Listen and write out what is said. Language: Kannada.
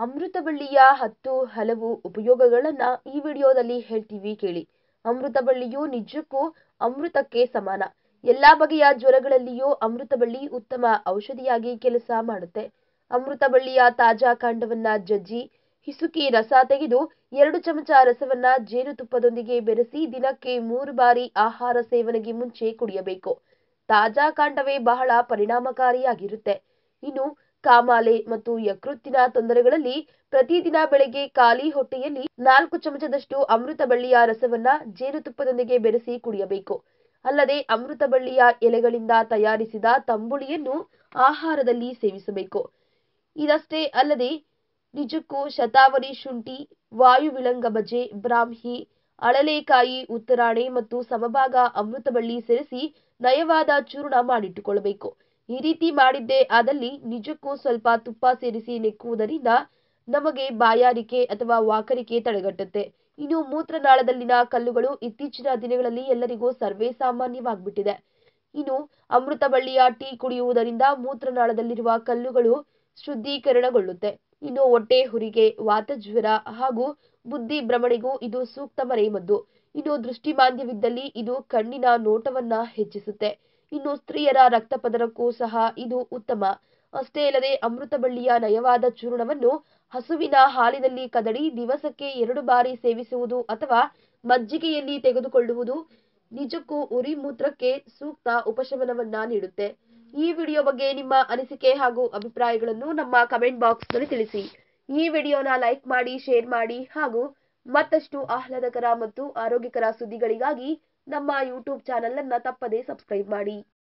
ಅಮೃತಬಳ್ಳಿಯ ಹತ್ತು ಹಲವು ಉಪಯೋಗಗಳನ್ನ ಈ ವಿಡಿಯೋದಲ್ಲಿ ಹೇಳ್ತೀವಿ ಕೇಳಿ ಅಮೃತಬಳ್ಳಿಯು ನಿಜಕ್ಕೂ ಅಮೃತಕ್ಕೆ ಸಮಾನ ಎಲ್ಲಾ ಬಗೆಯ ಜ್ವರಗಳಲ್ಲಿಯೂ ಅಮೃತಬಳ್ಳಿ ಉತ್ತಮ ಔಷಧಿಯಾಗಿ ಕೆಲಸ ಮಾಡುತ್ತೆ ಅಮೃತಬಳ್ಳಿಯ ತಾಜಾ ಕಾಂಡವನ್ನ ಜಜ್ಜಿ ಹಿಸುಕಿ ರಸ ತೆಗೆದು ಎರಡು ಚಮಚ ರಸವನ್ನ ಜೇನುತುಪ್ಪದೊಂದಿಗೆ ಬೆರೆಸಿ ದಿನಕ್ಕೆ ಮೂರು ಬಾರಿ ಆಹಾರ ಸೇವನೆಗೆ ಮುಂಚೆ ಕುಡಿಯಬೇಕು ತಾಜಾ ಕಾಂಡವೇ ಬಹಳ ಪರಿಣಾಮಕಾರಿಯಾಗಿರುತ್ತೆ ಇನ್ನು ಕಾಮಾಲೆ ಮತ್ತು ಯಕೃತ್ತಿನ ತೊಂದರೆಗಳಲ್ಲಿ ಪ್ರತಿದಿನ ಬೆಳಗ್ಗೆ ಖಾಲಿ ಹೊಟ್ಟೆಯಲ್ಲಿ ನಾಲ್ಕು ಚಮಚದಷ್ಟು ಅಮೃತಬಳ್ಳಿಯ ರಸವನ್ನ ಜೇನುತುಪ್ಪದೊಂದಿಗೆ ಬೆರೆಸಿ ಕುಡಿಯಬೇಕು ಅಲ್ಲದೆ ಅಮೃತಬಳ್ಳಿಯ ಎಲೆಗಳಿಂದ ತಯಾರಿಸಿದ ತಂಬುಳಿಯನ್ನು ಆಹಾರದಲ್ಲಿ ಸೇವಿಸಬೇಕು ಇದಷ್ಟೇ ಅಲ್ಲದೆ ನಿಜಕ್ಕೂ ಶತಾವರಿ ಶುಂಠಿ ವಾಯುವಿಳಂಗ ಬಜೆ ಬ್ರಾಹ್ಮಿ ಅಳಲೆಕಾಯಿ ಉತ್ತರಾಣೆ ಮತ್ತು ಸಮಭಾಗ ಅಮೃತಬಳ್ಳಿ ಸೇರಿಸಿ ನಯವಾದ ಚೂರ್ಣ ಮಾಡಿಟ್ಟುಕೊಳ್ಳಬೇಕು ಈ ರೀತಿ ಮಾಡಿದ್ದೇ ಆದಲ್ಲಿ ನಿಜಕ್ಕೂ ಸ್ವಲ್ಪ ತುಪ್ಪ ಸೇರಿಸಿ ನೆಕ್ಕುವುದರಿಂದ ನಮಗೆ ಬಾಯಾರಿಕೆ ಅಥವಾ ವಾಕರಿಕೆ ತಡೆಗಟ್ಟುತ್ತೆ ಇನ್ನು ಮೂತ್ರನಾಳದಲ್ಲಿನ ಕಲ್ಲುಗಳು ಇತ್ತೀಚಿನ ದಿನಗಳಲ್ಲಿ ಎಲ್ಲರಿಗೂ ಸರ್ವೇ ಸಾಮಾನ್ಯವಾಗ್ಬಿಟ್ಟಿದೆ ಇನ್ನು ಅಮೃತಬಳ್ಳಿಯ ಟೀ ಕುಡಿಯುವುದರಿಂದ ಮೂತ್ರನಾಳದಲ್ಲಿರುವ ಕಲ್ಲುಗಳು ಶುದ್ಧೀಕರಣಗೊಳ್ಳುತ್ತೆ ಇನ್ನು ಹೊಟ್ಟೆ ಹುರಿಗೆ ವಾತಜ್ವರ ಹಾಗೂ ಬುದ್ಧಿ ಭ್ರಮಣೆಗೂ ಇದು ಸೂಕ್ತ ಮನೆಮದ್ದು ಇನ್ನು ದೃಷ್ಟಿಮಾಂದ್ಯವಿದ್ದಲ್ಲಿ ಇದು ಕಣ್ಣಿನ ನೋಟವನ್ನ ಹೆಚ್ಚಿಸುತ್ತೆ ಇನ್ನು ಸ್ತ್ರೀಯರ ರಕ್ತಪದರಕ್ಕೂ ಸಹ ಇದು ಉತ್ತಮ ಅಷ್ಟೇ ಅಲ್ಲದೆ ಅಮೃತಬಳ್ಳಿಯ ನಯವಾದ ಚೂರ್ಣವನ್ನು ಹಸುವಿನ ಹಾಲಿನಲ್ಲಿ ಕದಡಿ ದಿವಸಕ್ಕೆ ಎರಡು ಬಾರಿ ಸೇವಿಸುವುದು ಅಥವಾ ಮಜ್ಜಿಗೆಯಲ್ಲಿ ತೆಗೆದುಕೊಳ್ಳುವುದು ನಿಜಕ್ಕೂ ಉರಿ ಮೂತ್ರಕ್ಕೆ ಸೂಕ್ತ ಉಪಶಮನವನ್ನ ನೀಡುತ್ತೆ ಈ ವಿಡಿಯೋ ಬಗ್ಗೆ ನಿಮ್ಮ ಅನಿಸಿಕೆ ಹಾಗೂ ಅಭಿಪ್ರಾಯಗಳನ್ನು ನಮ್ಮ ಕಮೆಂಟ್ ಬಾಕ್ಸ್ ನಲ್ಲಿ ತಿಳಿಸಿ ಈ ವಿಡಿಯೋನ ಲೈಕ್ ಮಾಡಿ ಶೇರ್ ಮಾಡಿ ಹಾಗೂ ಮತ್ತಷ್ಟು ಆಹ್ಲಾದಕರ ಮತ್ತು ಆರೋಗ್ಯಕರ ಸುದ್ದಿಗಳಿಗಾಗಿ ನಮ್ಮ ಯೂಟ್ಯೂಬ್ ಚಾನೆಲ್ ಅನ್ನ ತಪ್ಪದೇ ಸಬ್ಸ್ಕ್ರೈಬ್ ಮಾಡಿ